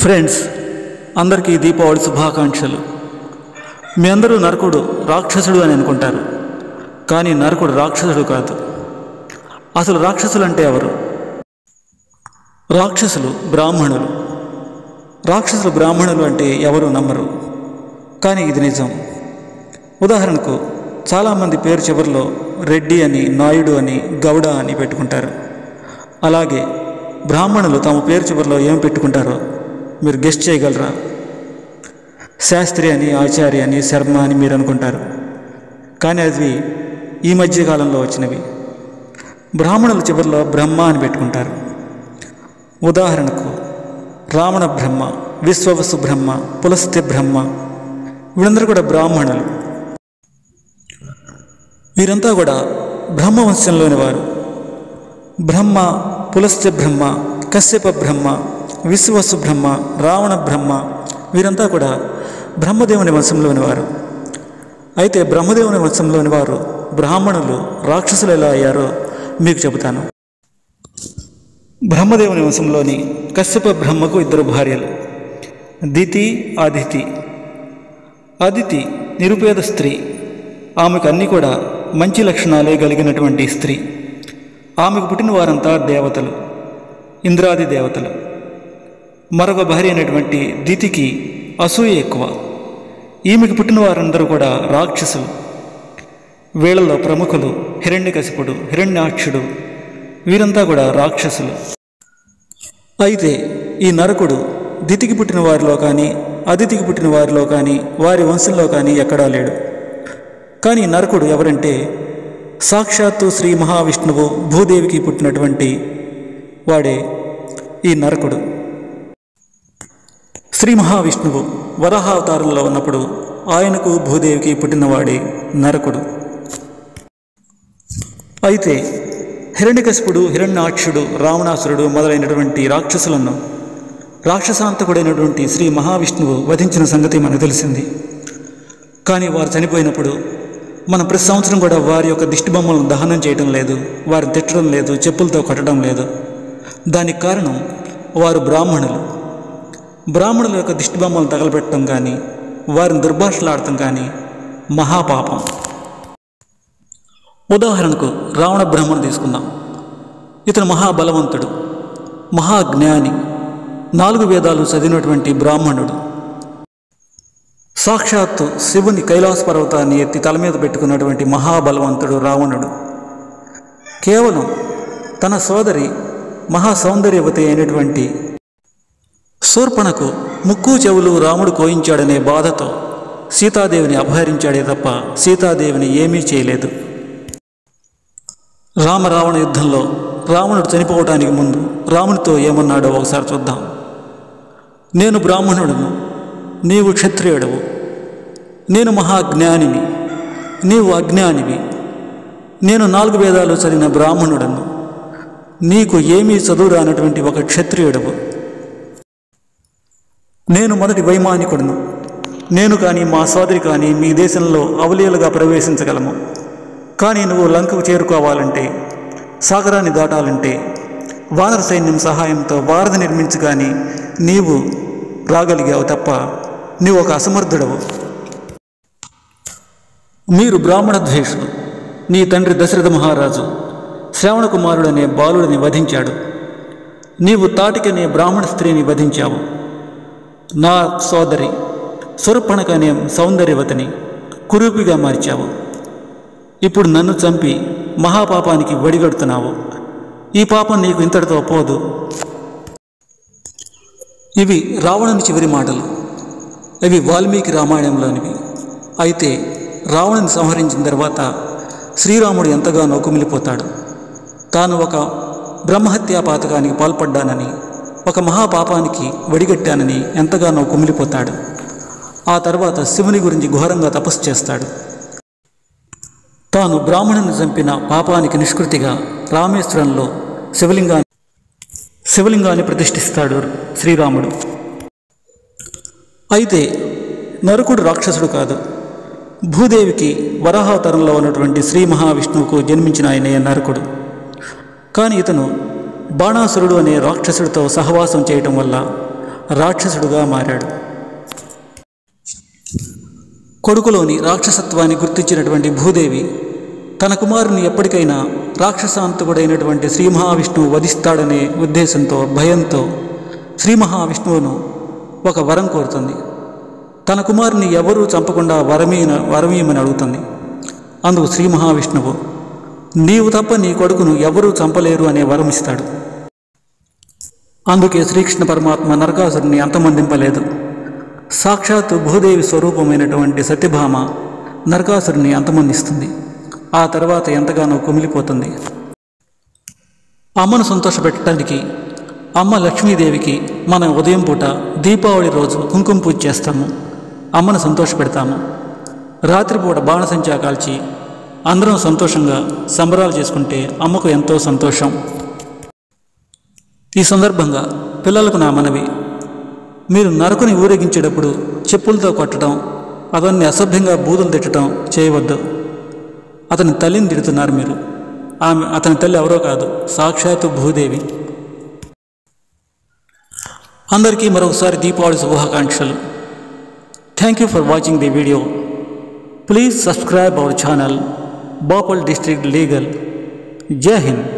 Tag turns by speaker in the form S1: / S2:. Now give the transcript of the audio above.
S1: friends అందరికీ దీపావళి శుభాకాంక్షలు మీ అందరూ నరకుడు రాక్షసుడు అని అనుకుంటారు కానీ నరకుడు రాక్షసుడు కాదు అసలు రాక్షసులు అంటే ఎవరు రాక్షసులు బ్రాహ్మణులు రాక్షసులు బ్రాహ్మణులు అంటే ఎవరు నమ్మరు కానీ ఇది నిజం ఉదాహరణకు చాలామంది పేరు చివరిలో రెడ్డి అని నాయుడు అని గౌడ అని పెట్టుకుంటారు అలాగే బ్రాహ్మణులు తమ పేరు చివరిలో ఏం పెట్టుకుంటారో మీరు గెస్ట్ చేయగలరా శాస్త్రి అని ఆచార్య అని శర్మ అని మీరు అనుకుంటారు కానీ అవి ఈ మధ్య కాలంలో వచ్చినవి బ్రాహ్మణుల చివరిలో బ్రహ్మ అని పెట్టుకుంటారు ఉదాహరణకు రావణ బ్రహ్మ విశ్వవసు బ్రహ్మ పులస్త్య బ్రహ్మ వీళ్ళందరూ కూడా బ్రాహ్మణులు వీరంతా కూడా బ్రహ్మవంశంలోని వారు బ్రహ్మ పులస్త్య బ్రహ్మ కశ్యప బ్రహ్మ విశ్వసు బ్రహ్మ రావణ బ్రహ్మ వీరంతా కూడా బ్రహ్మదేవుని వంశంలోని వారు అయితే బ్రహ్మదేవుని వంశంలోని వారు బ్రాహ్మణులు రాక్షసులు ఎలా అయ్యారో మీకు చెబుతాను బ్రహ్మదేవుని వంశంలోని కశ్యప బ్రహ్మకు ఇద్దరు భార్యలు దితి ఆదితి అదితి నిరుపేద స్త్రీ ఆమెకు అన్నీ కూడా మంచి లక్షణాలే కలిగినటువంటి స్త్రీ ఆమెకు పుట్టిన వారంతా దేవతలు ఇంద్రాది దేవతలు మరొక భార్య అయినటువంటి దితికి అసూయ ఎక్కువ ఈమెకు పుట్టిన వారందరూ కూడా రాక్షసులు వీళ్ళలో ప్రముఖులు హిరణ్యకశిపుడు హిరణ్యాక్షుడు వీరంతా కూడా రాక్షసులు అయితే ఈ నరకుడు దితికి పుట్టిన వారిలో కానీ అదితికి పుట్టిన వారిలో కానీ వారి వంశంలో కానీ ఎక్కడా లేడు కానీ ఈ నరకుడు ఎవరంటే సాక్షాత్తు శ్రీ మహావిష్ణువు భూదేవికి పుట్టినటువంటి వాడే ఈ నరకుడు శ్రీ మహావిష్ణువు వరాహావతారంలో ఉన్నప్పుడు ఆయనకు భూదేవికి పుట్టినవాడే నరకుడు అయితే హిరణ్యకశిపుడు హిరణ్యాక్షుడు రావణాసురుడు మొదలైనటువంటి రాక్షసులను రాక్షసాంతకుడైనటువంటి శ్రీ మహావిష్ణువు వధించిన సంగతి మనకు తెలిసింది కానీ వారు చనిపోయినప్పుడు మనం ప్రతి సంవత్సరం కూడా వారి యొక్క దిష్టి బొమ్మలను దహనం చేయడం లేదు వారిని తిట్టడం లేదు చెప్పులతో కొట్టడం లేదు దానికి కారణం వారు బ్రాహ్మణులు బ్రాహ్మణుల యొక్క దిష్టి బొమ్మలను తగలబెట్టడం కానీ వారిని దుర్భాషలాడటం కానీ మహాపాపం ఉదాహరణకు రావణ బ్రహ్మను తీసుకుందాం ఇతను మహాబలవంతుడు మహాజ్ఞాని నాలుగు వేదాలు చదివినటువంటి బ్రాహ్మణుడు సాక్షాత్తు శివుని కైలాస పర్వతాన్ని ఎత్తి తల మీద పెట్టుకున్నటువంటి మహాబలవంతుడు రావణుడు కేవలం తన సోదరి మహాసౌందర్యవతి అయినటువంటి శూర్పణకు ముక్కు చెవులు రాముడు కోయించాడనే బాధతో సీతాదేవిని అపహరించాడే తప్ప సీతాదేవిని ఏమీ చేయలేదు రామరావణ యుద్ధంలో రావణుడు చనిపోవటానికి ముందు రామునితో ఏమన్నాడో ఒకసారి చూద్దాం నేను బ్రాహ్మణుడును నీవు క్షత్రియుడవు నేను మహాజ్ఞానిని నీవు అజ్ఞానివి నేను నాలుగు వేదాలు చదివిన బ్రాహ్మణుడను నీకు ఏమీ చదువు రానటువంటి ఒక క్షత్రియుడవు నేను మొదటి వైమానికుడును నేను కానీ మా సోదరి కానీ మీ దేశంలో అవలీలుగా ప్రవేశించగలము కానీ నువ్వు లంకకు చేరుకోవాలంటే సాగరాన్ని దాటాలంటే వానర సైన్యం సహాయంతో వారధి నిర్మించి కానీ నీవు రాగలిగావు తప్ప నీవు ఒక అసమర్థుడవు మీరు బ్రాహ్మణ ద్వేషులు నీ తండ్రి దశరథ మహారాజు శ్రావణ కుమారుడు అనే బాలుడిని వధించాడు నీవు తాటికనే బ్రాహ్మణ స్త్రీని వధించావు నా సోదరి సురపణక అనే సౌందర్యవతిని కురూపిగా మార్చావు ఇప్పుడు నన్ను చంపి మహాపాపానికి వడిగడుతున్నావు ఈ పాపం నీకు ఇంతటితో పోదు ఇవి రావణుని చివరి మాటలు ఇవి వాల్మీకి రామాయణంలోనివి అయితే రావణుని సంహరించిన తర్వాత శ్రీరాముడు ఎంతగానో కుమిలిపోతాడు తాను ఒక బ్రహ్మహత్యా పాతకానికి పాల్పడ్డానని ఒక మహాపాపానికి వడిగట్టానని ఎంతగానో కుమిలిపోతాడు ఆ తర్వాత శివుని గురించి ఘోరంగా తపస్సు చేస్తాడు తాను బ్రాహ్మణుని చంపిన పాపానికి నిష్కృతిగా రామేశ్వరంలో శివలింగాన్ని శివలింగాన్ని ప్రతిష్ఠిస్తాడు శ్రీరాముడు అయితే నరకుడు రాక్షసుడు కాదు భూదేవికి వరాహావతారంలో ఉన్నటువంటి శ్రీ మహావిష్ణువుకు జన్మించిన ఆయనే నరకుడు కానీ ఇతను బాణాసురుడు అనే రాక్షసుడితో సహవాసం చేయటం వల్ల రాక్షసుడుగా మారాడు కొడుకులోని రాక్షసత్వాన్ని గుర్తించినటువంటి భూదేవి తన కుమారుని ఎప్పటికైనా రాక్షసాంతకుడైనటువంటి శ్రీ మహావిష్ణువు వధిస్తాడనే ఉద్దేశంతో భయంతో శ్రీ మహావిష్ణువును ఒక వరం కోరుతుంది తన కుమారుని ఎవరూ చంపకుండా వరమీన వరమీయమని అడుగుతుంది అందుకు శ్రీ మహావిష్ణువు నీవు తప్ప నీ కొడుకును ఎవరూ చంపలేరు అనే వరం ఇస్తాడు అందుకే శ్రీకృష్ణ పరమాత్మ నరకాసురుని అంతమందింపలేదు సాక్షాత్తు భూదేవి స్వరూపమైనటువంటి సత్యభామ నరకాసురుని అంతమందిస్తుంది ఆ తర్వాత ఎంతగానో కుమిలిపోతుంది అమ్మను సంతోషపెట్టడానికి అమ్మ లక్ష్మీదేవికి మనం ఉదయం పూట దీపావళి రోజు కుంకుమ పూజ చేస్తాము అమ్మను సంతోషపెడతాము రాత్రిపూట బాణసంచా కాల్చి అందరం సంతోషంగా సంబరాలు చేసుకుంటే అమ్మకు ఎంతో సంతోషం ఈ సందర్భంగా పిల్లలకు నా మనవి మీరు నరకుని ఊరేగించేటప్పుడు చెప్పులతో కొట్టడం అతన్ని అసభ్యంగా బూతులు తిట్టడం చేయవద్దు అతని తల్లిని తిడుతున్నారు మీరు ఆమె అతని తల్లి ఎవరో కాదు సాక్షాత్తు భూదేవి అందరికీ మరొకసారి దీపావళి శుభాకాంక్షలు thank you for watching the video please subscribe our channel బాపల్ డిస్ట్రిక్ట్ లీగల్ జై హింద్